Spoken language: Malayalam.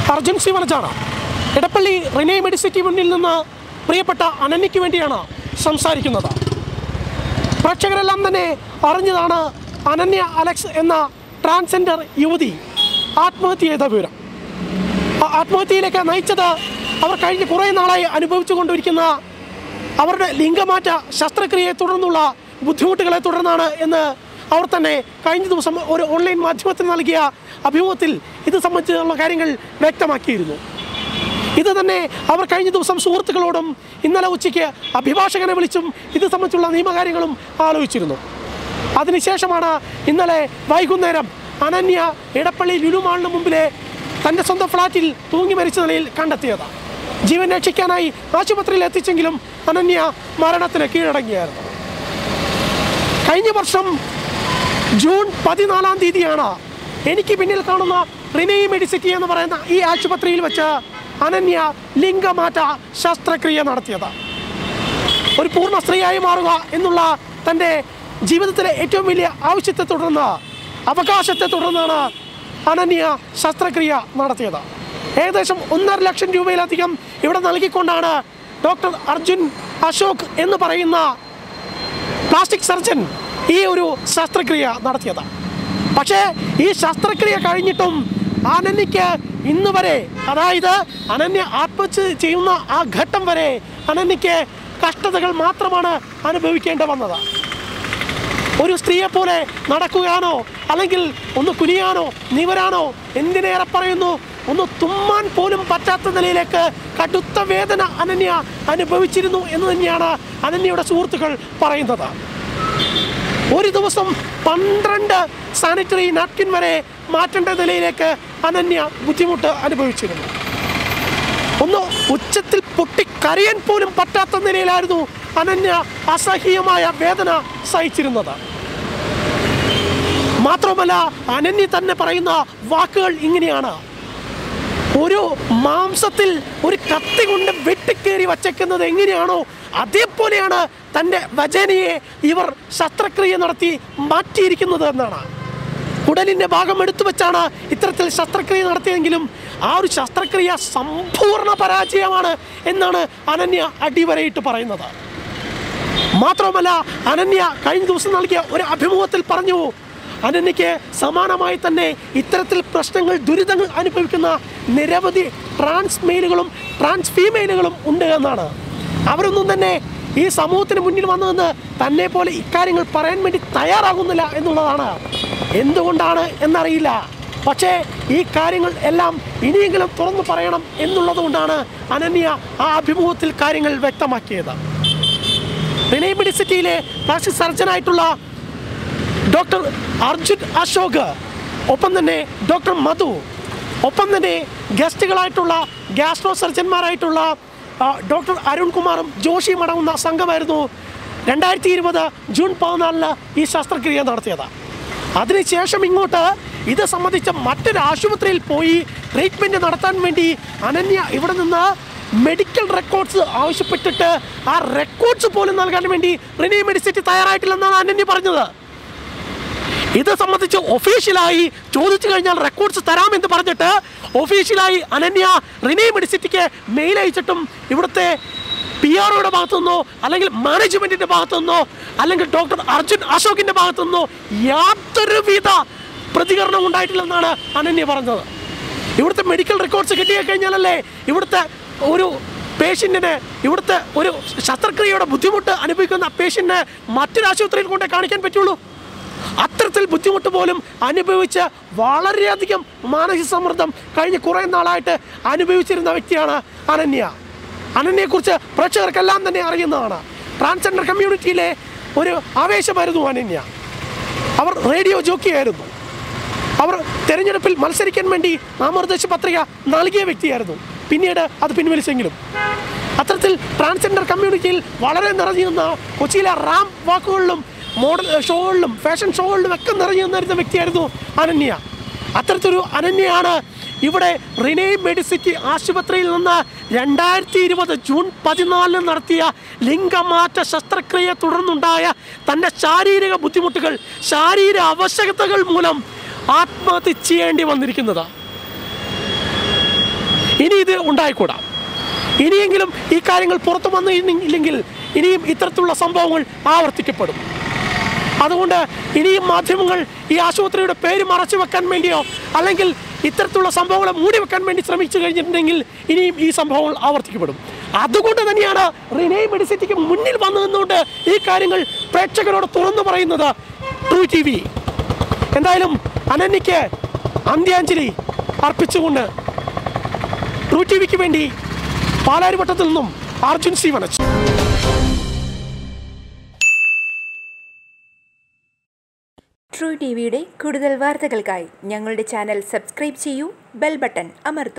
അർജുൻ സി വനജാണ് ഇടപ്പള്ളി റിനേ മെഡിസിറ്റി മുന്നിൽ നിന്ന് പ്രിയപ്പെട്ട അനന്യയ്ക്ക് വേണ്ടിയാണ് സംസാരിക്കുന്നത് പ്രേക്ഷകരെല്ലാം തന്നെ അറിഞ്ഞതാണ് അനന്യ അലക്സ് എന്ന ട്രാൻസ്ജെൻഡർ യുവതി ആത്മഹത്യ ചെയ്ത വിവരം ആ ആത്മഹത്യയിലേക്ക് നയിച്ചത് അവർ കഴിഞ്ഞ കുറേ നാളായി അനുഭവിച്ചു കൊണ്ടിരിക്കുന്ന അവരുടെ ലിംഗമാറ്റ ശസ്ത്രക്രിയയെ തുടർന്നുള്ള ബുദ്ധിമുട്ടുകളെ തുടർന്നാണ് എന്ന് അവർ തന്നെ കഴിഞ്ഞ ദിവസം ഒരു ഓൺലൈൻ മാധ്യമത്തിന് നൽകിയ അഭിമുഖത്തിൽ ഇത് സംബന്ധിച്ചുള്ള കാര്യങ്ങൾ വ്യക്തമാക്കിയിരുന്നു ഇത് തന്നെ അവർ കഴിഞ്ഞ ദിവസം സുഹൃത്തുക്കളോടും ഇന്നലെ ഉച്ചയ്ക്ക് അഭിഭാഷകനെ വിളിച്ചും ഇത് സംബന്ധിച്ചുള്ള നിയമകാര്യങ്ങളും ആലോചിച്ചിരുന്നു അതിനുശേഷമാണ് ഇന്നലെ വൈകുന്നേരം അനന്യ ഇടപ്പള്ളി ലുലുമാളിന് മുമ്പിലെ തൻ്റെ സ്വന്തം ഫ്ളാറ്റിൽ തൂങ്ങി മരിച്ച നിലയിൽ കണ്ടെത്തിയത് ജീവൻ രക്ഷിക്കാനായി ആശുപത്രിയിൽ എത്തിച്ചെങ്കിലും അനന്യ മരണത്തിന് കീഴടങ്ങിയായിരുന്നു കഴിഞ്ഞ വർഷം ജൂൺ പതിനാലാം തീയതിയാണ് എനിക്ക് പിന്നിൽ കാണുന്ന റിനൈ മെഡിസിറ്റി എന്ന് പറയുന്ന ഈ ആശുപത്രിയിൽ വെച്ച് അനന്യ ലിംഗമാറ്റ ശസ്ത്രക്രിയ നടത്തിയത് ഒരു പൂർണ്ണ സ്ത്രീയായി മാറുക എന്നുള്ള തൻ്റെ ജീവിതത്തിലെ ഏറ്റവും വലിയ ആവശ്യത്തെ തുടർന്ന് അവകാശത്തെ തുടർന്നാണ് അനന്യ ശസ്ത്രക്രിയ നടത്തിയത് ഏകദേശം ഒന്നര ലക്ഷം രൂപയിലധികം ഇവിടെ നൽകിക്കൊണ്ടാണ് ഡോക്ടർ അർജുൻ അശോക് എന്ന് പറയുന്ന പ്ലാസ്റ്റിക് സർജൻ ഈ ഒരു ശസ്ത്രക്രിയ നടത്തിയത് പക്ഷേ ഈ ശസ്ത്രക്രിയ കഴിഞ്ഞിട്ടും അനന്യയ്ക്ക് ഇന്ന് വരെ അതായത് അനന്യ ആത്മഹത്യ ചെയ്യുന്ന ആ ഘട്ടം വരെ അനന്യയ്ക്ക് കഷ്ടതകൾ മാത്രമാണ് അനുഭവിക്കേണ്ടി വന്നത് ഒരു സ്ത്രീയെ പോലെ നടക്കുകയാണോ അല്ലെങ്കിൽ ഒന്ന് കുനിയാനോ നിവരാനോ എന്തിനേറെ പറയുന്നു ഒന്ന് തുമ്മാൻ പോലും പറ്റാത്ത നിലയിലേക്ക് കടുത്ത വേദന അനന്യ അനുഭവിച്ചിരുന്നു എന്ന് തന്നെയാണ് അനന്യയുടെ സുഹൃത്തുക്കൾ പറയുന്നത് ഒരു ദിവസം പന്ത്രണ്ട് സാനിറ്ററി നാപ്കിൻ വരെ മാറ്റേണ്ട നിലയിലേക്ക് അനന്യ ബുദ്ധിമുട്ട് അനുഭവിച്ചിരുന്നു ഒന്ന് ഉച്ചത്തിൽ പൊട്ടിക്കരയാൻ പോലും പറ്റാത്ത നിലയിലായിരുന്നു അനന്യ അസഹ്യമായ വേദന സഹിച്ചിരുന്നത് മാത്രമല്ല അനന്യ തന്നെ പറയുന്ന വാക്കുകൾ ഇങ്ങനെയാണ് ഒരു മാംസത്തിൽ ഒരു കത്തി കൊണ്ട് വെട്ടിക്കേറി വച്ചേക്കുന്നത് എങ്ങനെയാണോ അതേപോലെയാണ് തൻ്റെ വചനയെ ഇവർ ശസ്ത്രക്രിയ നടത്തി മാറ്റിയിരിക്കുന്നത് എന്നാണ് കുടലിൻ്റെ ഭാഗം എടുത്തു വെച്ചാണ് ഇത്തരത്തിൽ ശസ്ത്രക്രിയ നടത്തിയെങ്കിലും ആ ഒരു ശസ്ത്രക്രിയ സമ്പൂർണ്ണ പരാജയമാണ് എന്നാണ് അനന്യ അടിവരയിട്ട് പറയുന്നത് മാത്രമല്ല അനന്യ കഴിഞ്ഞ ദിവസം നൽകിയ ഒരു അഭിമുഖത്തിൽ പറഞ്ഞു അനന്യയ്ക്ക് സമാനമായി തന്നെ ഇത്തരത്തിൽ പ്രശ്നങ്ങൾ ദുരിതങ്ങൾ അനുഭവിക്കുന്ന നിരവധി ട്രാൻസ് മെയിലുകളും ട്രാൻസ് ഫീമെയിലുകളും ഉണ്ട് എന്നാണ് അവരൊന്നും തന്നെ ഈ സമൂഹത്തിന് മുന്നിൽ വന്നു നിന്ന് തന്നെ പോലെ ഇക്കാര്യങ്ങൾ പറയാൻ വേണ്ടി തയ്യാറാകുന്നില്ല എന്നുള്ളതാണ് എന്തുകൊണ്ടാണ് എന്നറിയില്ല പക്ഷേ ഈ കാര്യങ്ങൾ എല്ലാം ഇനിയെങ്കിലും തുറന്നു പറയണം എന്നുള്ളത് കൊണ്ടാണ് അനന്യ ആ അഭിമുഖത്തിൽ കാര്യങ്ങൾ വ്യക്തമാക്കിയത് റിനൈ മെഡിസിറ്റിയിലെ പ്ലാസ്റ്റിക് സർജനായിട്ടുള്ള ഡോക്ടർ അർജുൻ അശോക് ഒപ്പം തന്നെ ഡോക്ടർ മധു ഒപ്പം തന്നെ ഗസ്റ്റുകളായിട്ടുള്ള ഗ്യാസ്ട്രോ സർജന്മാരായിട്ടുള്ള ആ, ഡോക്ടർ അരുൺകുമാറും ജോഷിയും അടങ്ങുന്ന സംഘമായിരുന്നു രണ്ടായിരത്തി ഇരുപത് ജൂൺ പതിനാലിന് ഈ ശസ്ത്രക്രിയ നടത്തിയത് അതിനുശേഷം ഇങ്ങോട്ട് ഇത് സംബന്ധിച്ച മറ്റൊരു ആശുപത്രിയിൽ പോയി ട്രീറ്റ്മെൻറ്റ് നടത്താൻ വേണ്ടി അനന്യ ഇവിടെ നിന്ന് മെഡിക്കൽ റെക്കോർഡ്സ് ആവശ്യപ്പെട്ടിട്ട് ആ റെക്കോർഡ്സ് പോലും നൽകാൻ വേണ്ടി റിനി മെഡിസിറ്റി തയ്യാറായിട്ടില്ലെന്നാണ് അനന്യ പറഞ്ഞത് ഇത് സംബന്ധിച്ച് ഒഫീഷ്യലായി ചോദിച്ചു കഴിഞ്ഞാൽ റെക്കോർഡ്സ് തരാമെന്ന് പറഞ്ഞിട്ട് ഒഫീഷ്യലായി അനന്യ റിനി മെഡിസിറ്റിക്ക് മെയിൽ അയച്ചിട്ടും ഇവിടുത്തെ പി ആർഒയുടെ ഭാഗത്തു നിന്നോ അല്ലെങ്കിൽ മാനേജ്മെന്റിന്റെ ഭാഗത്തു നിന്നോ അല്ലെങ്കിൽ ഡോക്ടർ അർജുൻ അശോകിന്റെ ഭാഗത്തു നിന്നോ യാതൊരുവിധ പ്രതികരണം ഉണ്ടായിട്ടില്ലെന്നാണ് അനന്യ പറഞ്ഞത് ഇവിടുത്തെ മെഡിക്കൽ റെക്കോർഡ്സ് കിട്ടിയ കഴിഞ്ഞാലല്ലേ ഇവിടുത്തെ ഒരു പേഷ്യൻറ്റിന് ഇവിടുത്തെ ഒരു ശസ്ത്രക്രിയയുടെ ബുദ്ധിമുട്ട് അനുഭവിക്കുന്ന പേഷ്യൻറ്റിനെ മറ്റൊരു ആശുപത്രിയിൽ കൊണ്ട് കാണിക്കാൻ പറ്റുള്ളൂ അത്തരത്തിൽ ബുദ്ധിമുട്ട് പോലും അനുഭവിച്ച് വളരെയധികം മാനസിക സമ്മർദ്ദം കഴിഞ്ഞ കുറേ നാളായിട്ട് അനുഭവിച്ചിരുന്ന വ്യക്തിയാണ് അനന്യ അനന്യയെക്കുറിച്ച് പ്രേക്ഷകർക്കെല്ലാം തന്നെ അറിയുന്നതാണ് ട്രാൻസ്ജെൻഡർ കമ്മ്യൂണിറ്റിയിലെ ഒരു ആവേശമായിരുന്നു അനന്യ അവർ റേഡിയോ ജോക്കിയായിരുന്നു അവർ തെരഞ്ഞെടുപ്പിൽ മത്സരിക്കാൻ വേണ്ടി നാമനിർദ്ദേശ പത്രിക നൽകിയ വ്യക്തിയായിരുന്നു പിന്നീട് അത് പിൻവലിച്ചെങ്കിലും അത്തരത്തിൽ ട്രാൻസ്ജെൻഡർ കമ്മ്യൂണിറ്റിയിൽ വളരെ നിറഞ്ഞു നിന്ന കൊച്ചിയിലെ റാം വാക്കുകളിലും മോഡൽ ഷോകളിലും ഫാഷൻ ഷോകളിലും ഒക്കെ നിറഞ്ഞു നിന്നിരുന്ന വ്യക്തിയായിരുന്നു അനന്യ അത്തരത്തിലൊരു അനന്യയാണ് ഇവിടെ റിനേ മെഡിസിറ്റി ആശുപത്രിയിൽ നിന്ന് രണ്ടായിരത്തി ഇരുപത് ജൂൺ പതിനാലിന് നടത്തിയ ലിംഗമാറ്റ ശസ്ത്രക്രിയയെ തുടർന്നുണ്ടായ തൻ്റെ ശാരീരിക ബുദ്ധിമുട്ടുകൾ ശാരീരിക അവശകതകൾ മൂലം ആത്മഹത്യ ചെയ്യേണ്ടി വന്നിരിക്കുന്നത് ഉണ്ടായിക്കൂടാ ഇനിയെങ്കിലും ഈ കാര്യങ്ങൾ പുറത്തു വന്നു ഇല്ലെങ്കിൽ ഇനിയും ഇത്തരത്തിലുള്ള സംഭവങ്ങൾ ആവർത്തിക്കപ്പെടും അതുകൊണ്ട് ഇനിയും മാധ്യമങ്ങൾ ഈ ആശുപത്രിയുടെ പേര് മറച്ചു വെക്കാൻ വേണ്ടിയോ അല്ലെങ്കിൽ ഇത്തരത്തിലുള്ള സംഭവങ്ങളെ മൂടി വെക്കാൻ വേണ്ടി ശ്രമിച്ചു കഴിഞ്ഞിട്ടുണ്ടെങ്കിൽ ഇനിയും ഈ സംഭവങ്ങൾ ആവർത്തിക്കപ്പെടും അതുകൊണ്ട് തന്നെയാണ് റിനേ മെഡിസിറ്റിക്ക് മുന്നിൽ വന്നു നിന്നുകൊണ്ട് ഈ കാര്യങ്ങൾ പ്രേക്ഷകരോട് തുറന്നു പറയുന്നത് ട്രൂ ടി വി എന്തായാലും അനന്യയ്ക്ക് അന്ത്യാഞ്ജലി അർപ്പിച്ചുകൊണ്ട് ട്രൂ ടി വിക്ക് വേണ്ടി പാലാരിവട്ടത്തിൽ നിന്നും Arjun C Vanaj true T വിയുടെ കൂടുതൽ വാർത്തകൾക്കായി ഞങ്ങളുടെ ചാനൽ സബ്സ്ക്രൈബ് ചെയ്യൂ ബെൽ ബട്ടൺ അമർത്തൂ